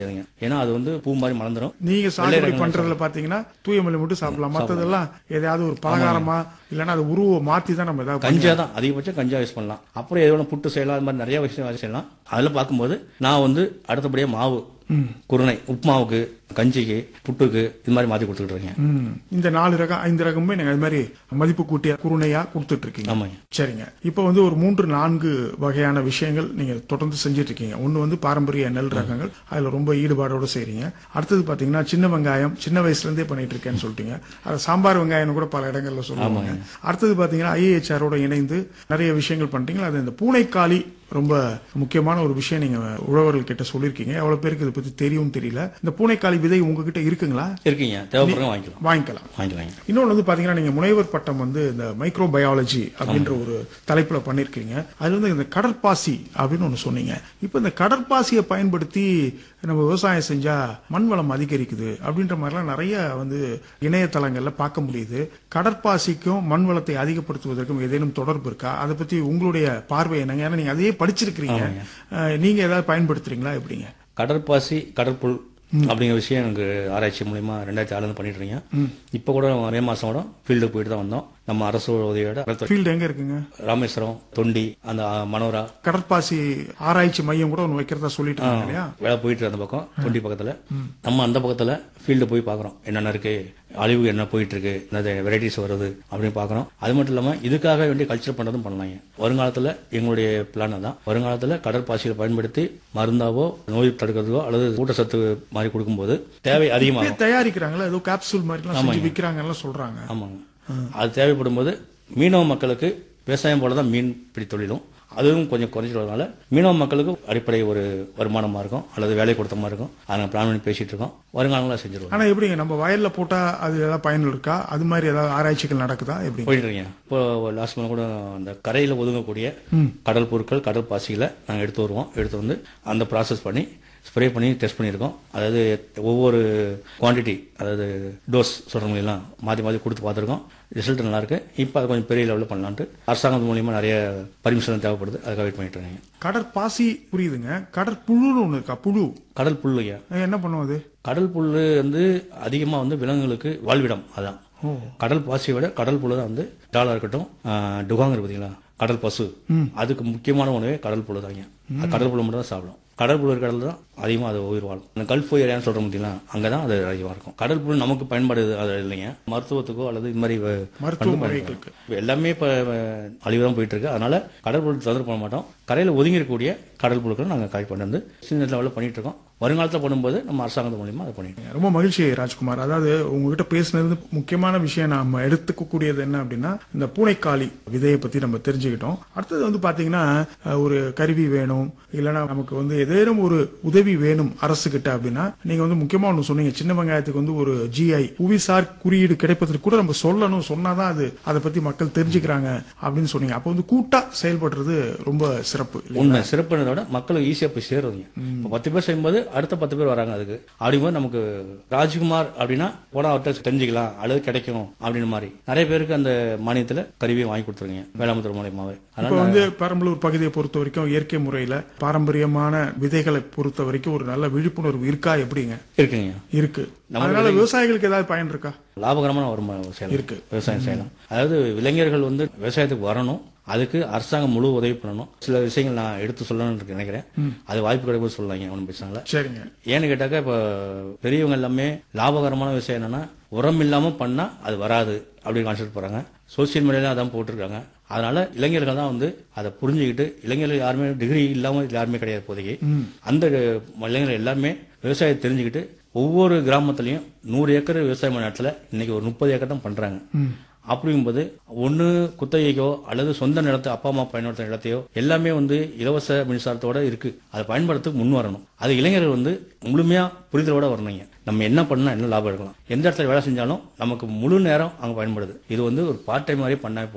முடியாதுங்க ஏன்னா அது வந்து பூ மாதிரி மலர்ந்துரும் நீங்க வெள்ளை சாகுபடி ரகங்கள் பண்றதுல பாத்தீங்கன்னா தூய மல்லி மட்டும் சாப்பிடலாம் மத்ததெல்லாம் எதையாவது ஒரு பலகாரமா இல்லைன்னா அது உருவ மாத்தி தான் நம்ம ஏதாவது கஞ்சா தான் அதிகபட்சம் கஞ்சா யூஸ் பண்ணலாம் அப்புறம் எது வேணா புட்டு செய்யலாம் அது மாதிரி நிறைய விஷயம் செய்யலாம் அதில் பார்க்கும்போது நான் வந்து அடுத்தபடியாக மாவு குருணை உப்புமாவுக்கு கஞ்சிக்கு புட்டுக்கு இது மாதிரி மாற்றி கொடுத்துக்கிட்டு இருக்கேன் ம். இந்த நாலு ரகம் ஐந்து ரகமுமே நீங்க அது மாதிரி மதிப்பு கூட்டிய குருணையா கொடுத்துட்டு இருக்கீங்க ஆமாங்க சரிங்க இப்போ வந்து ஒரு மூன்று நான்கு வகையான விஷயங்கள் நீங்க தொடர்ந்து செஞ்சுட்டு இருக்கீங்க ஒன்னு வந்து பாரம்பரிய நெல் ரகங்கள் அதுல ரொம்ப ஈடுபாடோட செய்றீங்க அடுத்தது பாத்தீங்கன்னா சின்ன வெங்காயம் சின்ன வயசுல இருந்தே பண்ணிட்டு இருக்கேன்னு சொல்லிட்டீங்க அது சாம்பார் வெங்காயம்னு கூட பல இடங்கள்ல சொல்லுவாங்க அடுத்தது பாத்தீங்கன்னா ஐஏஹெச்ஆரோட இணைந்து நிறைய விஷயங்கள் பண்றீங்க அது இந்த பூனைக்காளி ரொம்ப முக்கியமான ஒரு விஷயம் நீங்க உழவர்கள் கிட்ட சொல்லியிருக்கீங்க எவ்வளவு பேருக்கு இதை பத்தி தெரியும் தெரியல இந்த பூனைக்காளி விதை உங்ககிட்ட இருக்குங்களா இருக்கீங்க தேவைப்படுறவங்க வாங்கிக்கலாம் வாங்கிக்கலாம் வாங்கிக்கலாங்க இன்னொன்று வந்து பாத்தீங்கன்னா நீங்க முனைவர் பட்டம் வந்து இந்த மைக்ரோ பயாலஜி அப்படின்ற ஒரு தலைப்புல பண்ணிருக்கீங்க அதுல வந்து இந்த கடற்பாசி அப்படின்னு ஒண்ணு சொன்னீங்க இப்போ இந்த கடற்பாசியை பயன்படுத்தி நம்ம விவசாயம் செஞ்சா மண் வளம் அதிகரிக்குது அப்படின்ற மாதிரிலாம் நிறைய வந்து இணையதளங்கள்ல பார்க்க முடியுது கடற்பாசிக்கும் மண் வளத்தை அதிகப்படுத்துவதற்கும் ஏதேனும் தொடர்பு இருக்கா அதை பத்தி உங்களுடைய பார்வை என்னங்க ஏன்னா நீங்க அதையே படிச்சிருக்கிறீங்க அஹ், நீங்க ஏதாவது பயன்படுத்துறீங்களா எப்படிங்க கடற்பாசி கடற்புல் அப்படிங்கிற விஷயம் எனக்கு ஆராய்ச்சி மூலியமா ரெண்டாயிரத்தி ஆறுல இருந்து பண்ணிட்டு இருக்கீங்க இப்போ கூட மே மாசம் கூட ஃபீல்டுக்கு போயிட்டு தான் வந்தோம் நம்ம அரசு உதவியோட வனத்துறை, ஃபீல்டு எங்க இருக்குங்க ராமேஸ்வரம் தொண்டி அந்த மனோரா கடற்பாசி ஆராய்ச்சி மையம் கூட ஒன்று வைக்கிறதா சொல்லிட்டு இருக்காங்க இல்லையா வேலை போயிட்டு இருக்க அந்த பக்கம் தொண்டி பக்கத்துல நம்ம அந்த பக்கத்துல ஃபீல்டு போய் பார்க்குறோம் என்னென்ன இருக்கு அழிவு என்ன போயிட்டு இருக்கு என்ன வெரைட்டிஸ் வருது அப்படின்னு பார்க்குறோம் அது மட்டும் இல்லாம இதுக்காக வேண்டிய கல்ச்சர் பண்றதும் பண்ணலாங்க வருங்காலத்துல எங்களுடைய பிளான் தான் வருங்காலத்துல கடற்பாசிகளை பயன்படுத்தி மருந்தாவோ நோய் தடுக்கிறதுக்கோ அல்லது ஊட்டச்சத்து மாதிரி கொடுக்கும்போது தேவை அதிகமாகும் இப்பயே தயாரிக்கிறாங்களா ஏதோ கேப்சூல் மாதிரிலாம் செஞ்சு விற்கிறாங்கலாம் சொல்றாங்க ஆமாங்க அது தேவைப்படும் போது மீனவ மக்களுக்கு விவசாயம் போல தான் மீன் பிடி தொழிலும் அதுவும் கொஞ்சம் குறைஞ்சிடுறதுனால மீனவ மக்களுக்கு அடிப்படை ஒரு வருமானமா இருக்கும் அல்லது வேலை கொடுத்த மாதிரி இருக்கும் அதை நாங்கள் பிளான் பண்ணி பேசிட்டு இருக்கோம் வருங்காலங்களில் செஞ்சிருவோம் ஆனா எப்படிங்க நம்ம வயல்ல போட்டா அது ஏதாவது பயன் இருக்கா அது மாதிரி ஏதாவது ஆராய்ச்சிகள் நடக்குதா எப்படி போயிட்டு இருக்கீங்க இப்போ லாஸ்ட் மந்த் கூட அந்த கரையில் ஒதுங்கக்கூடிய கடல் பொருட்கள் கடல் பாசிகளை நாங்கள் எடுத்து வருவோம் எடுத்து வந்து அந்த ப்ராசஸ் பண்ணி ஸ்ப்ரே பண்ணி டெஸ்ட் பண்ணியிருக்கோம் அதாவது ஒவ்வொரு குவாண்டிட்டி அதாவது டோஸ் சொல்கிறவங்களெல்லாம் மாற்றி மாற்றி கொடுத்து பார்த்துருக்கோம் ரிசல்ட் நல்லா இருக்கு இப்போ அது கொஞ்சம் பெரிய லெவலில் பண்ணலான்ட்டு அரசாங்கம் மூலியமா நிறைய பர்மிஷன் தேவைப்படுது அதுக்காக வெயிட் பண்ணிட்டு இருக்காங்க கடற்பாசி புரியுதுங்க கடற்புழுன்னு ஒண்ணு இருக்கா புழு கடல் புல்லுங்க அது என்ன பண்ணும் அது கடல் புல்லு வந்து அதிகமாக வந்து விலங்குகளுக்கு வாழ்விடம் அதான் கடல் பாசியை விட கடல் புல்லு தான் வந்து டாலா இருக்கட்டும் டுகாங் இருக்கு பார்த்தீங்களா கடல் பசு அதுக்கு முக்கியமான உணவே கடல் புல்லு தாங்க அது கடல் புல்லு மட்டும் தான் சாப்பிடும் கடல் புல்லு இருக்கிற கடல் தான் அதிகமாக அது உயிர் வாழும் இந்த கல்ஃப் ஏரியான்னு சொல்ற பார்த்தீங்களா அங்கே தான் அது அதிகமாக இருக்கும் கடல் புல் நமக்கு பயன்பாடு அது இல்லைங்க மருத்துவத்துக்கோ அல்லது இது மாதிரி வ- மருத்துவ பண்ண முறைகளுக்கு. இப்ப எல்லாமே இப்போ அழிவு தான் போயிட்டு இருக்கு அதனால கடல் புல் தொந்தரவு பண்ண மாட்டோம் கரையில் ஒதுங்கி இருக்கக்கூடிய கடல் புழுக்களை நாங்கள் கலெக்ட் பண்ணி வந்து சின்ன லெவலில் பண்ணிட்டு இருக்கோம் வருங்காலத்தில் பண்ணும்போது நம்ம அரசாங்கத்து மூலியமா அதை பண்ணிட்டு இருக்கோம். ரொம்ப மகிழ்ச்சி ராஜ்குமார் அதாவது உங்ககிட்ட பேசினது முக்கியமான விஷயம் நாம எடுத்துக்கக்கூடியது என்ன அப்படின்னா இந்த பூனைக்காளி விதையை பத்தி நம்ம தெரிஞ்சுக்கிட்டோம் அடுத்தது வந்து பாத்தீங்கன்னா அஹ், ஒரு கருவி வேணும் இல்லைன்னா நமக்கு வந்து ஏதேனும் ஒரு உதவி வேணும் அரசு கிட்ட அப்படின்னா நீங்க வந்து முக்கியமா ஒண்ணு சொன்னீங்க சின்ன வெங்காயத்துக்கு வந்து ஒரு ஜிஐ புவிசார் குறியீடு கிடைப்பதற்கு கூட நம்ம சொல்லணும் சொன்னாதான் அது அதை பத்தி மக்கள் தெரிஞ்சுக்கிறாங்க அப்படின்னு சொன்னீங்க அப்போ வந்து கூட்டா செயல்படுறது ரொம்ப சிறப்பு இல்லையா? உண்மை சிறப்புனதை விட மக்களுக்கு ஈஸியாக போய் சேருவீங்க இப்போ பத்து பேர் செய்யும்போது அடுத்த பத்து பேர் வராங்க அதுக்கு அப்படிங்கும்போது நமக்கு ராஜ்குமார் அப்படின்னா போனா அவர்கிட்ட தெரிஞ்சுக்கலாம் அல்லது கிடைக்கும் அப்படின்னு மாதிரி நிறைய பேருக்கு அந்த மானியத்தில் கருவியை வாங்கி கொடுத்துருங்க வேளாண்மை மூலியமாவே இப்ப அதனால வந்து பெரம்பலூர் பகுதியை பொறுத்த வரைக்கும் இயற்கை முறையில பாரம்பரியமான விதைகளை பொறுத்த வரைக்கும் ஒரு நல்ல விழிப்புணர்வு இருக்கா எப்படிங்க இருக்குங்க இருக்கு அதனால விவசாயிகளுக்கு ஏதாவது பயன் இருக்கா லாபகரமான வருமானம் செய்யலாம் இருக்கு. விவசாயம் செய்யலாம் அதாவது இளைஞர்கள் வந்து விவசாயத்துக்கு வரணும் அதுக்கு அரசாங்கம் முழு உதவி பண்ணணும் சில விஷயங்கள் நான் எடுத்து சொல்லணும்னு இருக்கு நினைக்கிறேன் அது வாய்ப்பு கிடைக்கும் சொல்லலாங்க ஒன்றும் பிரச்சனை இல்லை சரிங்க ஏன்னு கேட்டாக்கா இப்போ பெரியவங்க எல்லாமே லாபகரமான விஷயம் என்னன்னா உரம் இல்லாம பண்ணா அது வராது அப்படின்னு கான்செப்ட் போறாங்க சோசியல் மீடியால அதான் போட்டிருக்காங்க அதனால இளைஞர்கள் தான் வந்து அதை புரிஞ்சுக்கிட்டு இளைஞர்கள் யாருமே டிகிரி இல்லாம இதுல யாருமே கிடையாது இப்போதைக்கு அந்த இளைஞர்கள் எல்லாமே விவசாயத்தை தெரிஞ்சுக்கிட்டு ஒவ்வொரு கிராமத்துலயும் நூறு ஏக்கர் விவசாயம் பண்ண இடத்துல இன்னைக்கு ஒரு முப்பது ஏக்கர் தான் பண்றாங்க அப்படிங்கும்போது ஒன்று குத்தகைக்கோ அல்லது சொந்த நிலத்தை அப்பா அம்மா பயன்படுத்துற நிலத்தையோ எல்லாமே வந்து இலவச மின்சாரத்தோட இருக்கு அதை பயன்படுத்த முன் வரணும் அது இளைஞர்கள் வந்து முழுமையா புரிதலோட வரணுங்க நம்ம என்ன பண்ணா என்ன லாபம் எடுக்கலாம் எந்த இடத்துல வேலை செஞ்சாலும் நமக்கு முழு நேரம் அங்கே பயன்படுது இது வந்து ஒரு பார்ட் டைம் மாதிரி பண்ணா போதும்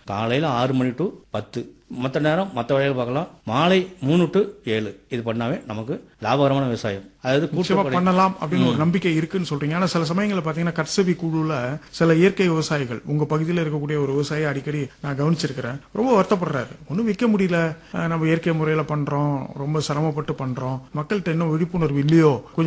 காலையில் ஆறு மணி டு பத்து மற்ற நேரம் மற்ற வேலைகள் பார்க்கலாம் மாலை மூணு டு ஏழு இது பண்ணாவே நமக்கு லாபகரமான விவசாயம் அதாவது நிச்சயமா கூட்டுப்படை பண்ணலாம் அப்படின்னு ஒரு நம்பிக்கை இருக்குன்னு சொல்றீங்க ஆனா சில சமயங்கள்ல பாத்தீங்கன்னா கட்சவி குழுல சில இயற்கை விவசாயிகள் உங்க பகுதியில் இருக்கக்கூடிய ஒரு விவசாயி அடிக்கடி நான் கவனிச்சிருக்கிறேன் ரொம்ப வருத்தப்படுறாரு ஒன்றும் விற்க முடியல அஹ் நம்ம இயற்கை முறையில பண்றோம் ரொம்ப சிரமப்பட்டு பண்றோம் மக்கள்கிட்ட இன்னும் விழிப்புணர்வு இல்லையோ கொஞ்சம்